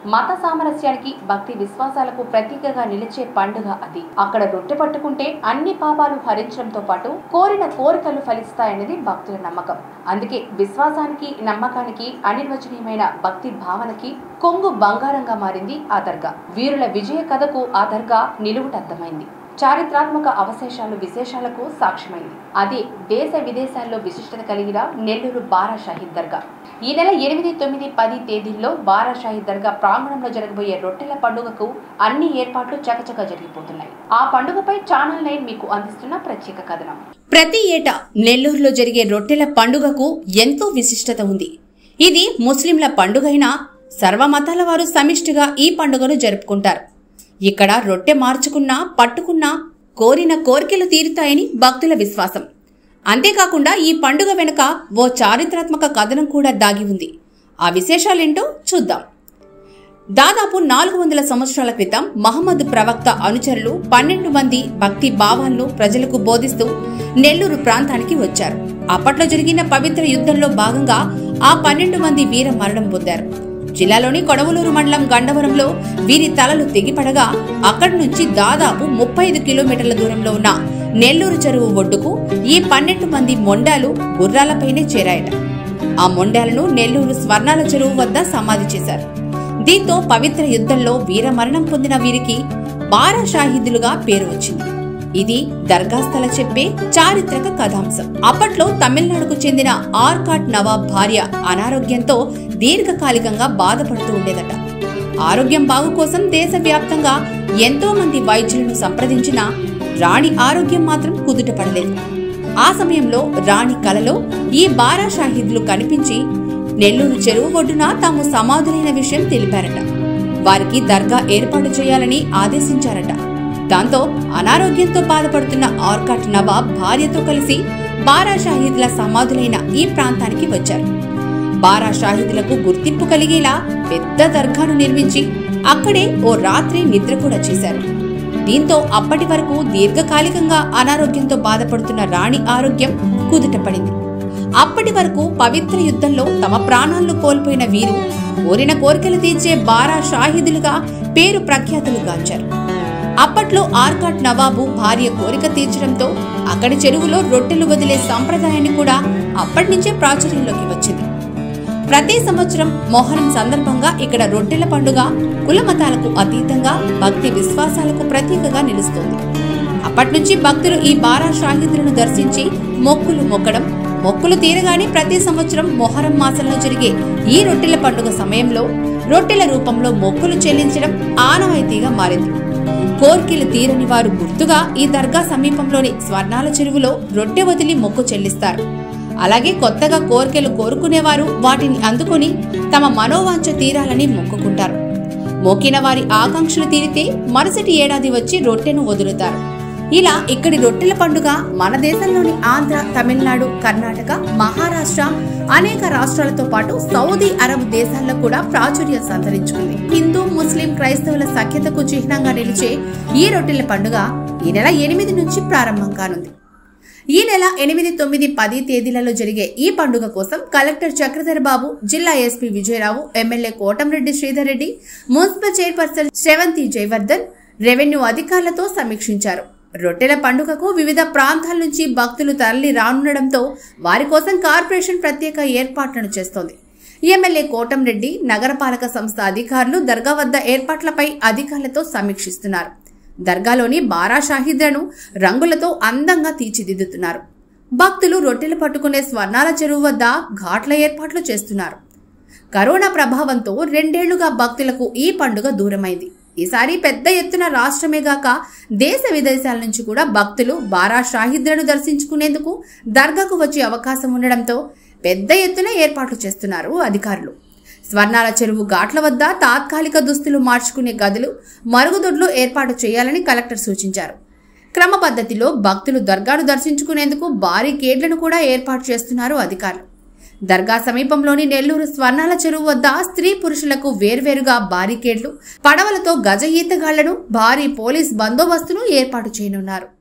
మత సామరస్యానికి భక్తి విశ్వాసాలకు ప్రతీకగా నిలిచే పండుగ అది అక్కడ రొట్టె పట్టుకుంటే అన్ని పాపాలు హరించడంతో పాటు కోరిన కోరికలు ఫలిస్తాయనేది భక్తుల నమ్మకం అందుకే విశ్వాసానికి నమ్మకానికి అనిర్వచనీయమైన భక్తి భావనకి కొంగు బంగారంగా మారింది ఆ దర్గా వీరుల విజయ కథకు ఆ దర్గా నిలువుటద్దమైంది చారిత్రాత్మక అవశేషాలు విశేషాలకు సాక్ష్యమైంది అదే దేశ విదేశాల్లో విశిష్టత కలిగిన నెల్లూరు బారా షాహీద్ దర్గా ఈ నెల ఎనిమిది తొమ్మిది పది తేదీల్లో బారా షాహీద్ దర్గా ప్రాంగణంలో జరగబోయే రొట్టెల పండుగకు అన్ని ఏర్పాట్లు చకచక జరిగిపోతున్నాయి ఆ పండుగపై ఛానల్ నైన్ మీకు అందిస్తున్న ప్రత్యేక కథనం ప్రతి ఏటా నెల్లూరులో జరిగే రొట్టెల పండుగకు ఎంతో విశిష్టత ఉంది ఇది ముస్లింల పండుగైనా సర్వమతాల వారు సమిష్టిగా ఈ పండుగను జరుపుకుంటారు ఇక్కడ రొట్టె మార్చుకున్నా పట్టుకున్నా కోరిన కోరికలు తీరుతాయని భక్తుల విశ్వాసం అంతేకాకుండా ఈ పండుగ వెనుక ఓ చారిత్రాత్మక కథనం కూడా దాగి ఉంది ఆ విశేషాలేంటో చూద్దాం దాదాపు నాలుగు వందల సంవత్సరాల క్రితం మహమ్మద్ ప్రవక్త అనుచరులు పన్నెండు మంది భక్తి భావాలను ప్రజలకు బోధిస్తూ నెల్లూరు ప్రాంతానికి వచ్చారు అప్పట్లో జరిగిన పవిత్ర యుద్ధంలో భాగంగా ఆ పన్నెండు మంది వీర మరణం పొందారు జిల్లాలోని కొడవలూరు మండలం గండవరంలో వీరి తలలు తెగిపడగా అక్కడి నుంచి దాదాపు ముప్పై ఐదు కిలోమీటర్ల దూరంలో ఉన్న నెల్లూరు చెరువు ఒడ్డుకు ఈ పన్నెండు మంది మొండాలు గుర్రాలపైనే చేరాయట ఆ మొండాలను నెల్లూరు స్వర్ణాల చెరువు వద్ద సమాధి చేశారు దీంతో పవిత్ర యుద్ధంలో వీరమరణం పొందిన వీరికి బారా షాహీదులుగా పేరు వచ్చింది ఇది దర్గాస్థల చెప్పే చారిత్రక కథాంశం అప్పట్లో తమిళనాడుకు చెందిన ఆర్కాట్ నవాబ్ భార్య అనారోగ్యంతో దీర్ఘకాలికంగా బాధపడుతూ ఉండేదట ఆరోగ్యం బాగు కోసం దేశవ్యాప్తంగా ఎంతో మంది వైద్యులను సంప్రదించినా రాణి ఆరోగ్యం మాత్రం కుదుట పడలేదు ఆ సమయంలో రాణి కలలో ఈ బారా షాహీద్లు కనిపించి నెల్లూరు చెరువు ఒడ్డున తాము సమాధులైన విషయం తెలిపారట వారికి దర్గా ఏర్పాటు చేయాలని ఆదేశించారట దాంతో అనారోగ్యంతో బాధపడుతున్న ఆర్కాట్ నవాబ్ భార్యతో కలిసి బారా షాహీద్ల సమాధులైన ఈ ప్రాంతానికి వచ్చారు బారా షాహీదులకు గుర్తింపు కలిగేలా పెద్ద దర్గాను నిర్మించి అక్కడే ఓ రాత్రి నిద్ర కూడా చేశారు దీంతో అప్పటి వరకు దీర్ఘకాలికంగా అనారోగ్యంతో బాధపడుతున్న రాణి ఆరోగ్యం కుదుటపడింది అప్పటి వరకు పవిత్ర యుద్ధంలో తమ ప్రాణాలను కోల్పోయిన వీరు కోరిన కోరికలు తీర్చే బారా షాహిదులుగా పేరు ప్రఖ్యాతులు గాంచారు అప్పట్లో ఆర్కాట్ నవాబు భార్య కోరిక తీర్చడంతో అక్కడి చెరువులో రొట్టెలు వదిలే సంప్రదాయాన్ని కూడా అప్పటి నుంచే ప్రాచుర్యంలోకి వచ్చింది ప్రతి సంవత్సరం మొహరం సందర్భంగా ఇక్కడ రొట్టెల పండుగ కుల మతాలకు అతీతంగా భక్తి విశ్వాసాలకు ప్రతీకగా నిలుస్తుంది అప్పటి నుంచి భక్తులు ఈ బారా షాహిదులను దర్శించి మొక్కులు మొక్కడం మొక్కులు తీరగానే ప్రతి సంవత్సరం మొహరం మాసంలో జరిగే ఈ రొట్టెల పండుగ సమయంలో రొట్టెల రూపంలో మొక్కులు చెల్లించడం ఆనవాయితీగా మారింది కోర్కెలు తీరని వారు గుర్తుగా ఈ దర్గా సమీపంలోని స్వర్ణాల చెరువులో రొట్టె వదిలి మొక్కు చెల్లిస్తారు అలాగే కొత్తగా కోర్కెలు కోరుకునేవారు వాటిని అందుకొని తమ మనోవాంఛ తీరాలని మొక్కుకుంటారు మొక్కిన వారి ఆకాంక్షలు తీరితే మరుసటి ఏడాది వచ్చి రొట్టెను వదులుతారు ఇలా ఇక్కడి రొట్టెల పండుగ మన దేశంలోని ఆంధ్ర తమిళనాడు కర్ణాటక మహారాష్ట్ర అనేక రాష్ట్రాలతో పాటు సౌదీ అరబ్ దేశాల్లో కూడా ప్రాచుర్యం సంతరించుకుంది హిందూ ముస్లిం క్రైస్తవుల సఖ్యతకు చిహ్నంగా నిలిచే ఈ రొట్టెల పండుగ ఈ నెల ఎనిమిది నుంచి ప్రారంభం కానుంది ఈ నెల ఎనిమిది తొమ్మిది పది తేదీలలో జరిగే ఈ పండుగ కోసం కలెక్టర్ చక్రధర్ బాబు జిల్లా SP Vijayarao MLA Kotamreddy Sridhar Reddy municipal chairperson Sravanthi Jayavardhan revenue అధికారులతో సమీక్షించారు రొట్టెల పండుగకు వివిధ ప్రాంతాల నుంచి భక్తులు తరలి రానుండడంతో వారి కోసం కార్పొరేషన్ ప్రత్యేక ఏర్పాట్లను చేస్తోంది ఎమ్మెల్యే కోటంరెడ్డి నగరపాలక సంస్థ అధికారులు దర్గా వద్ద ఏర్పాట్లపై అధికారులతో సమీక్షిస్తున్నారు దర్గాలోని బారా షాహిద్లను రంగులతో అందంగా తీర్చిదిద్దుతున్నారు భక్తులు రొట్టెలు పట్టుకునే స్వర్ణాల చెరువు వద్ద ఘాట్ల ఏర్పాట్లు చేస్తున్నారు కరోనా ప్రభావంతో రెండేళ్లుగా భక్తులకు ఈ పండుగ దూరమైంది ఈసారి పెద్ద ఎత్తున రాష్ట్రమే గాక దేశ విదేశాల నుంచి కూడా భక్తులు బారా షాహిద్లను దర్శించుకునేందుకు దర్గాకు వచ్చే అవకాశం ఉండడంతో పెద్ద ఎత్తున ఏర్పాట్లు చేస్తున్నారు అధికారులు స్వర్ణాల చెరువు ఘాట్ల వద్ద తాత్కాలిక దుస్తులు మార్చుకునే గదులు మరుగుదొడ్లు ఏర్పాటు చేయాలని కలెక్టర్ సూచించారు క్రమ పద్ధతిలో భక్తులు దర్గాను దర్శించుకునేందుకు భారీ గేట్లను కూడా ఏర్పాటు చేస్తున్నారు అధికారులు దర్గా సమీపంలోని నెల్లూరు స్వర్ణాల చెరువు వద్ద స్త్రీ పురుషులకు వేర్వేరుగా బారికేడ్లు పడవలతో గజ ఈతగాళ్లను భారీ పోలీస్ బందోబస్తును ఏర్పాటు చేయనున్నారు